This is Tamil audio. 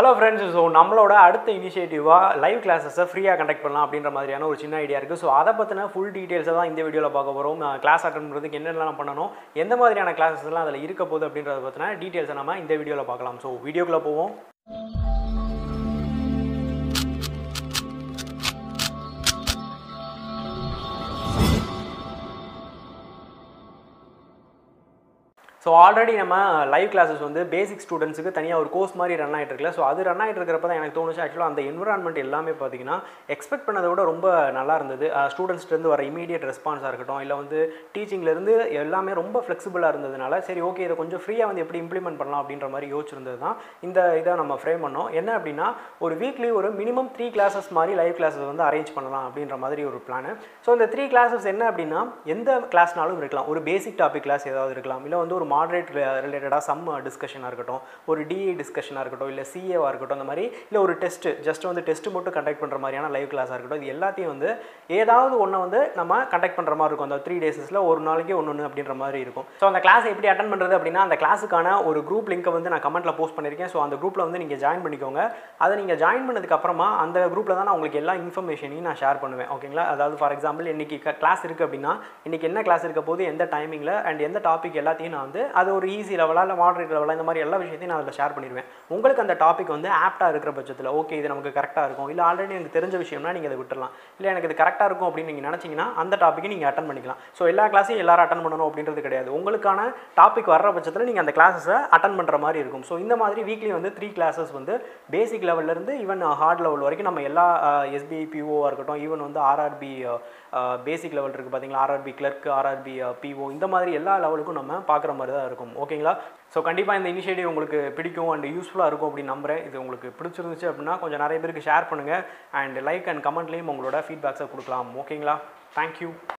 ஹலோ ஃப்ரெண்ட்ஸ் ஸோ நம்மளோட அடுத்த இனிஷியேட்டிவாக லைவ் கிளாஸஸை ஃப்ரீயாக கண்டக்ட் பண்ணலாம் அப்படின்ற மாதிரியான ஒரு சின்ன ஐடியா இருக்குது ஸோ அதை பற்றின ஃபுல் டீட்டெயில்ஸை தான் இந்த வீடியோவில் பார்க்க போகிறோம் கிளாஸ் அட்டன் பண்ணுறதுக்கு என்னென்னலாம் பண்ணணும் எந்த மாதிரியான கிளாஸஸ் எல்லாம் அதில் இருக்க போகுது அப்படின்றத பற்றின டீட்டெயில்ஸை நம்ம இந்த வீடியோவில் பார்க்கலாம் ஸோ வீடியோக்குள்ளே போவோம் ஸோ ஆல்ரெடி நம்ம லைவ் கிளாஸஸ் வந்து பேசிக் ஸ்டூடெண்ட்ஸுக்கு தனியாக ஒரு கோர்ஸ் மாதிரி ரன் ஆகிட்டு இருக்குல்ல ஸோ அது ரன் ஆகிட்டு இருக்கிறப்ப தான் எனக்கு தோணுச்சு ஆக்சுவலாக அந்த என்விரான்மெண்ட் எல்லாமே பார்த்தீங்கன்னா எக்ஸ்பெக்ட் பண்ணதை விட ரொம்ப நல்லா இருந்தது ஸ்டூடெண்ட்ஸ்லேருந்து வர இமீடியட் ரெஸ்பான்ஸாக இருக்கட்டும் இல்லை வந்து டீச்சிங்லேருந்து எல்லாமே ரொம்ப ஃப்ளெக்சிபிளாக இருந்ததுனால சரி ஓகே இதை கொஞ்சம் ஃப்ரீயாக வந்து எப்படி இம்ப்ளிமெண்ட் பண்ணலாம் அப்படின்ற மாதிரி யோசிச்சிருந்தது தான் இந்த இதை நம்ம ஃப்ரேம் பண்ணோம் என்ன அப்படின்னா ஒரு வீக்லி ஒரு மினிமம் த்ரீ கிளாஸஸ் மாதிரி லைவ் கிளாஸஸ் வந்து அரேஞ்ச் பண்ணலாம் அப்படின்ற மாதிரி ஒரு பிளான் ஸோ இந்த த்ரீ கிளாஸஸ் என்ன அப்படின்னா எந்த கிளாஸ்னாலும் இருக்கலாம் ஒரு பேசிக் டாபிக் கிளாஸ் ஏதாவது இருக்கலாம் இல்லை வந்து ஒரு மாடரேட் ரிலேட்டடாக சம் டிஸ்கஷனாக இருக்கட்டும் ஒரு டிஏ டிஸ்கஷனாக இருக்கட்டும் இல்லை சிஏவாக இருக்கட்டும் அந்த மாதிரி இல்லை ஒரு டெஸ்ட்டு ஜஸ்ட் வந்து டெஸ்ட் மட்டும் கண்டக்ட் பண்ணுற மாதிரியான லைவ் கிளாஸாக இருக்கட்டும் இது எல்லாத்தையும் வந்து ஏதாவது ஒன்று வந்து நம்ம கண்டக்ட் பண்ணுற மாதிரி இருக்கும் அந்த த்ரீ டேஸஸில் ஒரு நாளைக்கு ஒன்று ஒன்று அப்படின்ற மாதிரி இருக்கும் ஸோ அந்த கிளாஸ் எப்படி அட்டன் பண்ணுறது அப்படின்னா அந்த கிளாஸுக்கான ஒரு குரூப் லிங்க்கை வந்து நான் கமெண்ட்டில் போஸ்ட் பண்ணியிருக்கேன் ஸோ அந்த குரூப்பில் வந்து நீங்கள் ஜாயின் பண்ணிக்கோங்க அதை நீங்கள் ஜாயின் பண்ணதுக்கு அப்புறமா அந்த குரூப்பில் தான் நான் உங்களுக்கு எல்லா இன்ஃபர்மேஷனையும் நான் ஷேர் பண்ணுவேன் ஓகேங்களா அதாவது ஃபார் எக்ஸாம்பிள் இன்றைக்கி கிளாஸ் இருக்குது அப்படின்னா இன்றைக்கி என்ன கிளாஸ் இருக்க போது எந்த டைமிங்கில் அண்ட் எந்த டாபிக் எல்லாத்தையும் நான் வந்து அது ஒரு ஈஸி லெவலாக இல்லை மாடரேட் லெவலாக இந்த மாதிரி எல்லா விஷயத்தையும் நான் அதில் ஷேர் பண்ணிடுவேன் உங்களுக்கு அந்த டாபிக் வந்து ஆப்டாக இருக்கிற பட்சத்தில் ஓகே இது நமக்கு கரெக்டாக இருக்கும் இல்லை ஆல்ரெடி எனக்கு தெரிஞ்ச விஷயம்னா நீங்கள் அதை விட்டுறலாம் இல்லை எனக்கு இது கரெக்டாக இருக்கும் அப்படின்னு நீங்கள் நினச்சிங்கன்னா அந்த டாப்பிக்கை நீங்கள் அட்டன் பண்ணிக்கலாம் ஸோ எல்லா கிளாஸையும் எல்லாரும் அட்டன் பண்ணணும் அப்படின்றது கிடையாது உங்களுக்கான டாபிக் வர்ற பட்சத்தில் நீங்கள் அந்த கிளாஸஸை அட்டன் பண்ணுற மாதிரி இருக்கும் ஸோ இந்த மாதிரி வீக்லி வந்து த்ரீ கிளாஸஸ் வந்து பேசிக் லெவல்லேருந்து ஈவன் ஹார்ட் லெவல் வரைக்கும் நம்ம எல்லா எஸ்பிஐ பிஓவாக இருக்கட்டும் ஈவன் வந்து ஆர்ஆர்பி பேசிக் லெவல் இருக்குது பார்த்தீங்களா ஆர்ஆர்பி கிளர்க் ஆர்ஆர்பி பிஓ இந்த மாதிரி எல்லா லெவலுக்கும் நம்ம பார்க்குற மாதிரி தான் இருக்கும் ஓகேங்களா ஸோ கண்டிப்பாக இந்த இனிஷியேட்டிவ் உங்களுக்கு பிடிக்கும் அண்ட் யூஸ்ஃபுல்லாக இருக்கும் அப்படின்னு நம்புறேன் இது உங்களுக்கு பிடிச்சிருந்துச்சு அப்படின்னா கொஞ்சம் நிறைய பேருக்கு ஷேர் பண்ணுங்கள் அண்ட் லைக் அண்ட் கமெண்ட்லேயும் உங்களோட ஃபீட்பேக்ஸை கொடுக்கலாம் ஓகேங்களா தேங்க்யூ